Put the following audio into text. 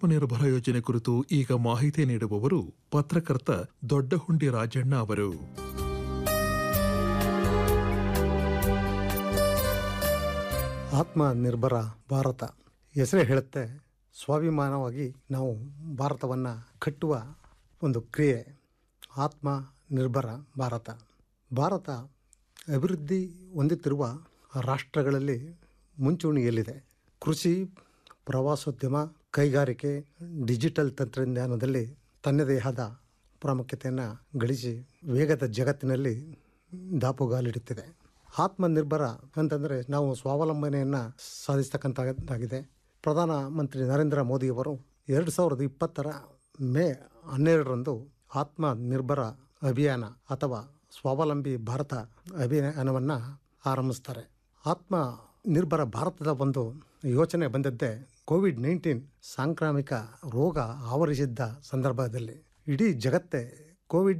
ಆತ್ಮನಿರ್ಭರ ಯೋಜನೆ ಕುರಿತು ಈಗ ಮಾಹಿತಿ ನೀಡುವವರು ಪತ್ರಕರ್ತ ದೊಡ್ಡಹುಂಡಿ ರಾಜಣ್ಣ ಅವರು ಆತ್ಮನಿರ್ಭರ ಭಾರತ ಹೆಸರೇ ಹೇಳುತ್ತೆ ಸ್ವಾಭಿಮಾನವಾಗಿ ನಾವು ಭಾರತವನ್ನು ಕಟ್ಟುವ ಒಂದು ಕ್ರಿಯೆ ಆತ್ಮ ನಿರ್ಭರ ಭಾರತ ಭಾರತ ಅಭಿವೃದ್ಧಿ ಹೊಂದುತ್ತಿರುವ ರಾಷ್ಟ್ರಗಳಲ್ಲಿ ಮುಂಚೂಣಿಯಲ್ಲಿದೆ ಕೃಷಿ ಪ್ರವಾಸೋದ್ಯಮ ಕೈಗಾರಿಕೆ ಡಿಜಿಟಲ್ ತಂತ್ರಜ್ಞಾನದಲ್ಲಿ ತನ್ನದೇ ಆದ ಪ್ರಾಮುಖ್ಯತೆಯನ್ನು ಗಳಿಸಿ ವೇಗದ ಜಗತ್ತಿನಲ್ಲಿ ದಾಪುಗಾಲಿಡುತ್ತಿದೆ ಆತ್ಮನಿರ್ಭರ ಅಂತಂದರೆ ನಾವು ಸ್ವಾವಲಂಬನೆಯನ್ನು ಸಾಧಿಸ್ತಕ್ಕಂಥದ್ದಾಗಿದೆ ಪ್ರಧಾನಮಂತ್ರಿ ನರೇಂದ್ರ ಮೋದಿಯವರು ಎರಡು ಸಾವಿರದ ಇಪ್ಪತ್ತರ ಮೇ ಹನ್ನೆರಡರಂದು ಆತ್ಮ ನಿರ್ಭರ ಅಭಿಯಾನ ಅಥವಾ ಸ್ವಾವಲಂಬಿ ಭಾರತ ಅಭಿಯಾನವನ್ನು ಆರಂಭಿಸ್ತಾರೆ ಆತ್ಮ ನಿರ್ಭರ ಭಾರತದ ಒಂದು ಯೋಚನೆ ಬಂದದ್ದೇ ಕೋವಿಡ್ ನೈನ್ಟೀನ್ ಸಾಂಕ್ರಾಮಿಕ ರೋಗ ಆವರಿಸಿದ್ದ ಸಂದರ್ಭದಲ್ಲಿ ಇಡೀ ಜಗತ್ತೇ ಕೋವಿಡ್